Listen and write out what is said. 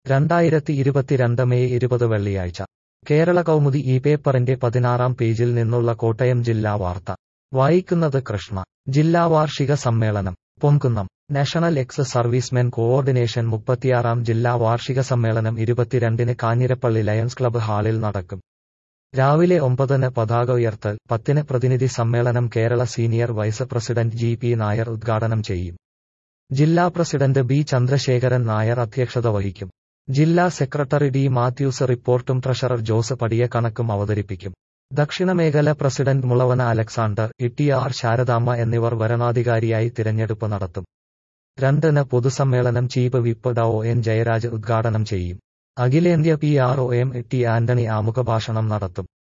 രണ്ടായിരത്തി ഇരുപത്തിരണ്ട് മെയ് ഇരുപത് വെള്ളിയാഴ്ച കേരള കൗമുദി ഈ പേപ്പറിന്റെ പതിനാറാം പേജിൽ നിന്നുള്ള കോട്ടയം ജില്ലാ വാർത്ത വായിക്കുന്നത് കൃഷ്ണ ജില്ലാ വാർഷിക സമ്മേളനം Ponkunnam national ex servicemen coordination മുപ്പത്തിയാറാം ജില്ലാ വാർഷിക സമ്മേളനം ഇരുപത്തിരണ്ടിന് കാഞ്ഞിരപ്പള്ളി ലയൺസ് ക്ലബ്ബ് ഹാളിൽ നടക്കും രാവിലെ ഒമ്പതിന് പതാക ഉയർത്തൽ പത്തിന് പ്രതിനിധി സമ്മേളനം Kerala senior vice president G P Nair ഉദ്ഘാടനം ചെയ്യും ജില്ലാ പ്രസിഡന്റ് ബി ചന്ദ്രശേഖരൻ നായർ അധ്യക്ഷത വഹിക്കും ജില്ലാ സെക്രട്ടറി ഡി മാത്യൂസ് റിപ്പോർട്ടും ട്രഷറർ ജോസ് പടിയ കണക്കും അവതരിപ്പിക്കും ദക്ഷിണമേഖല president Mulavana Alexander E R Saradamma എന്നിവർ വരണാധികാരിയായി തിരഞ്ഞെടുപ്പ് നടത്തും രണ്ടിന് പൊതുസമ്മേളനം ചീഫ് വിപ്പ് ഡ ഒ എൻ ജയരാജ് ഉദ്ഘാടനം ചെയ്യും അഖിലേന്ത്യാ P R O M T Antony ആമുഖഭാഷണം നടത്തും